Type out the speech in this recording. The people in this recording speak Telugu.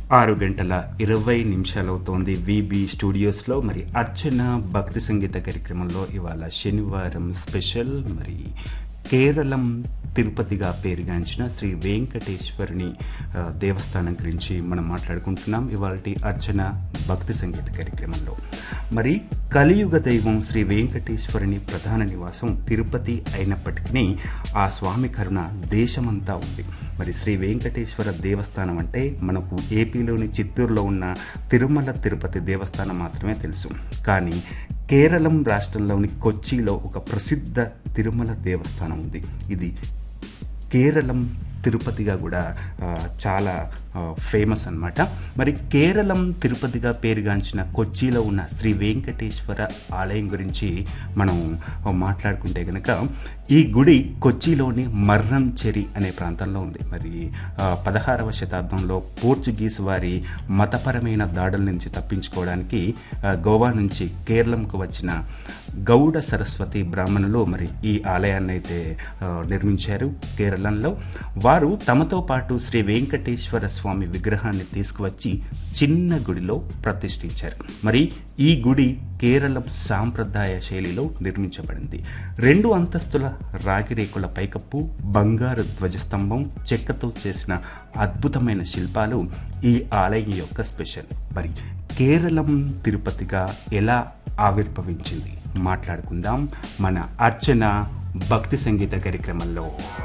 ఆరు గంటల ఇరవై నిమిషాలవుతోంది విబి స్టూడియోస్లో మరి అర్చన భక్తి సంగీత కార్యక్రమంలో ఇవాళ శనివారం స్పెషల్ మరి కేరళం తిరుపతిగా పేరుగాంచిన శ్రీ వెంకటేశ్వరుని ఆ, దేవస్థానం గురించి మనం మాట్లాడుకుంటున్నాం ఇవాళ అర్చన భక్తి సంగీత కార్యక్రమంలో మరి కలియుగ దైవం శ్రీ వెంకటేశ్వరుని ప్రధాన నివాసం తిరుపతి అయినప్పటికీ ఆ స్వామి కరుణ దేశమంతా ఉంది మరి శ్రీ వెంకటేశ్వర దేవస్థానం అంటే మనకు ఏపీలోని చిత్తూరులో ఉన్న తిరుమల తిరుపతి దేవస్థానం మాత్రమే తెలుసు కానీ కేరళం రాష్ట్రంలోని కొచ్చిలో ఒక ప్రసిద్ధ తిరుమల దేవస్థానం ఉంది ఇది కేరళం తిరుపతిగా కూడా ఆ, చాలా ఆ, ఫేమస్ అన్నమాట మరి కేరళం తిరుపతిగా పేరుగాంచిన కొచ్చిలో ఉన్న శ్రీ వెంకటేశ్వర ఆలయం గురించి మనం ఆ, మాట్లాడుకుంటే కనుక ఈ గుడి కొచ్చిలోని మర్రంచెరి అనే ప్రాంతంలో ఉంది మరి ఆ, పదహారవ శతాబ్దంలో పోర్చుగీస్ వారి మతపరమైన దాడుల నుంచి తప్పించుకోవడానికి ఆ, గోవా నుంచి కేరళంకు వచ్చిన గౌడ సరస్వతి బ్రాహ్మణులు మరి ఈ ఆలయాన్ని అయితే ఆ, నిర్మించారు కేరళంలో వారు తమతో పాటు శ్రీ వెంకటేశ్వర స్వామి విగ్రహాన్ని తీసుకువచ్చి చిన్న గుడిలో ప్రతిష్ఠించారు మరి ఈ గుడి కేరళం సాంప్రదాయ శైలిలో నిర్మించబడింది రెండు అంతస్తుల రాగిరేకుల పైకప్పు బంగారు ధ్వజస్తంభం చెక్కతో చేసిన అద్భుతమైన శిల్పాలు ఈ ఆలయం యొక్క స్పెషల్ మరి కేరళం తిరుపతిగా ఎలా ఆవిర్భవించింది మాట్లాడుకుందాం మన అర్చన భక్తి సంగీత కార్యక్రమంలో